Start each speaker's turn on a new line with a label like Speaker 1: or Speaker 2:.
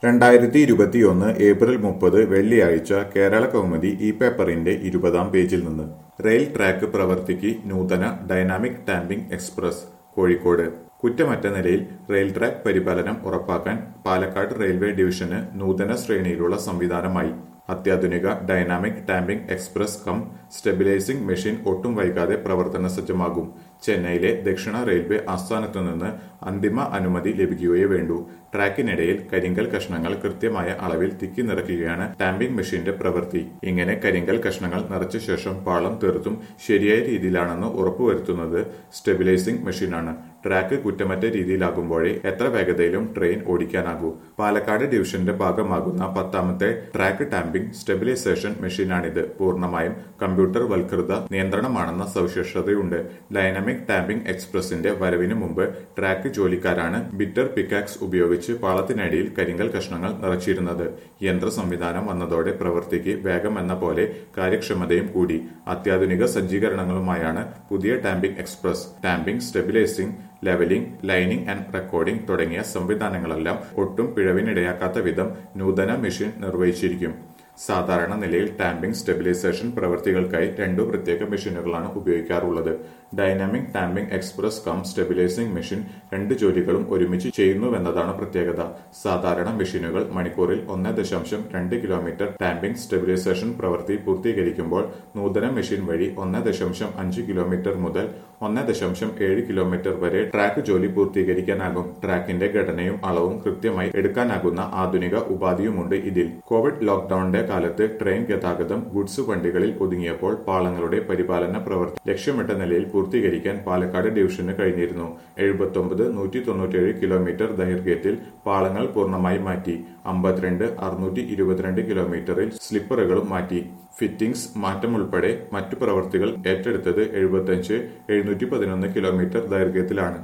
Speaker 1: രണ്ടായിരത്തി ഇരുപത്തിയൊന്ന് ഏപ്രിൽ മുപ്പത് വെള്ളിയാഴ്ച കേരള കൗമുദി ഈ പേപ്പറിന്റെ ഇരുപതാം പേജിൽ നിന്ന് റെയിൽ ട്രാക്ക് പ്രവർത്തിക്ക് നൂതന ഡൈനാമിക് ടാമ്പിംഗ് എക്സ്പ്രസ് കോഴിക്കോട് കുറ്റമറ്റ നിലയിൽ റെയിൽ ട്രാക്ക് പരിപാലനം ഉറപ്പാക്കാൻ പാലക്കാട് റെയിൽവേ ഡിവിഷന് നൂതന ശ്രേണിയിലുള്ള സംവിധാനമായി അത്യാധുനിക dynamic tamping express cum stabilising machine ഒട്ടും വൈകാതെ പ്രവർത്തന സജ്ജമാകും ചെന്നൈയിലെ ദക്ഷിണ റെയിൽവേ ആസ്ഥാനത്തു നിന്ന് അന്തിമ അനുമതി ലഭിക്കുകയേ വേണ്ടൂ ട്രാക്കിനിടയിൽ കരിങ്കൽ കഷ്ണങ്ങൾ കൃത്യമായ അളവിൽ തിക്കി നിറയ്ക്കുകയാണ് ടാമ്പിംഗ് മെഷീന്റെ പ്രവൃത്തി ഇങ്ങനെ കരിങ്കൽ കഷ്ണങ്ങൾ നിറച്ച ശേഷം പാളം തീർത്തും ശരിയായ രീതിയിലാണെന്ന് ഉറപ്പുവരുത്തുന്നത് സ്റ്റെബിലൈസിംഗ് മെഷീനാണ് ട്രാക്ക് കുറ്റമറ്റ രീതിയിലാകുമ്പോഴേ എത്ര വേഗതയിലും ട്രെയിൻ ഓടിക്കാനാകൂ പാലക്കാട് ഡിവിഷന്റെ ഭാഗമാകുന്ന പത്താമത്തെ ട്രാക്ക് ടാമ്പിംഗ് സ്റ്റെബിലൈസേഷൻ മെഷീനാണിത് പൂർണ്ണമായും കമ്പ്യൂട്ടർ വൽകൃത നിയന്ത്രണമാണെന്ന സവിശേഷതയുണ്ട് ഡൈനാമിക് ടാമ്പിംഗ് എക്സ്പ്രസിന്റെ വരവിന് മുമ്പ് ട്രാക്ക് ജോലിക്കാരാണ് ബിറ്റർ പിക്കാക്സ് ഉപയോഗിച്ച് പാളത്തിനടിയിൽ കരിങ്കൽ കഷ്ണങ്ങൾ നിറച്ചിരുന്നത് യന്ത്ര സംവിധാനം വന്നതോടെ പ്രവൃത്തിക്ക് വേഗം എന്ന പോലെ കാര്യക്ഷമതയും കൂടി അത്യാധുനിക സജ്ജീകരണങ്ങളുമായാണ് പുതിയ tamping express tamping stabilising levelling lining and recording തുടങ്ങിയ സംവിധാനങ്ങളെല്ലാം ഒട്ടും പിഴവിനിടയാക്കാത്ത വിധം നൂതന മെഷീൻ നിർവഹിച്ചിരിക്കും സാധാരണ നിലയിൽ ടാമ്പിംഗ് സ്റ്റെബിലൈസേഷൻ പ്രവൃത്തികൾക്കായി രണ്ടു പ്രത്യേക മെഷീനുകളാണ് ഉപയോഗിക്കാറുള്ളത് dynamic tamping express cum stabilising machine രണ്ട് ജോലികളും ഒരുമിച്ച് ചെയ്യുന്നുവെന്നതാണ് പ്രത്യേകത സാധാരണ മെഷീനുകൾ മണിക്കൂറിൽ ഒന്ന് ദശാംശം രണ്ട് കിലോമീറ്റർ ടാമ്പിംഗ് സ്റ്റെബിലൈസേഷൻ പ്രവൃത്തി പൂർത്തീകരിക്കുമ്പോൾ നൂതന മെഷീൻ വഴി ഒന്ന് ദശാംശം അഞ്ച് കിലോമീറ്റർ മുതൽ ഒന്ന് ദശാംശം ഏഴ് കിലോമീറ്റർ വരെ ട്രാക്ക് ജോലി പൂർത്തീകരിക്കാനാകും ട്രാക്കിന്റെ ഘടനയും അളവും കൃത്യമായി എടുക്കാനാകുന്ന ആധുനിക ഉപാധിയുമുണ്ട് ഇതിൽ കോവിഡ് ലോക്ഡൌണിന്റെ കാലത്ത് ട്രെയിൻ ഗതാഗതം ഗുഡ്സ് വണ്ടികളിൽ ഒതുങ്ങിയപ്പോൾ പാളങ്ങളുടെ പരിപാലന പ്രവൃത്തി ലക്ഷ്യമിട്ട നിലയിൽ പൂർത്തീകരിക്കാൻ പാലക്കാട് ഡിവിഷന് കഴിഞ്ഞിരുന്നു എഴുപത്തൊമ്പത് നൂറ്റി തൊണ്ണൂറ്റിയേഴ് കിലോമീറ്റർ ദൈർഘ്യത്തിൽ പാളങ്ങൾ പൂർണ്ണമായി മാറ്റി അമ്പത്തിരണ്ട് അറുന്നൂറ്റി ഇരുപത്തിരണ്ട് കിലോമീറ്ററിൽ സ്ലിപ്പറുകളും മാറ്റി ഫിറ്റിംഗ്സ് മാറ്റം ഉൾപ്പെടെ മറ്റു പ്രവൃത്തികൾ ഏറ്റെടുത്തത് എഴുപത്തിയഞ്ച് എഴുന്നൂറ്റി പതിനൊന്ന് കിലോമീറ്റർ ദൈർഘ്യത്തിലാണ്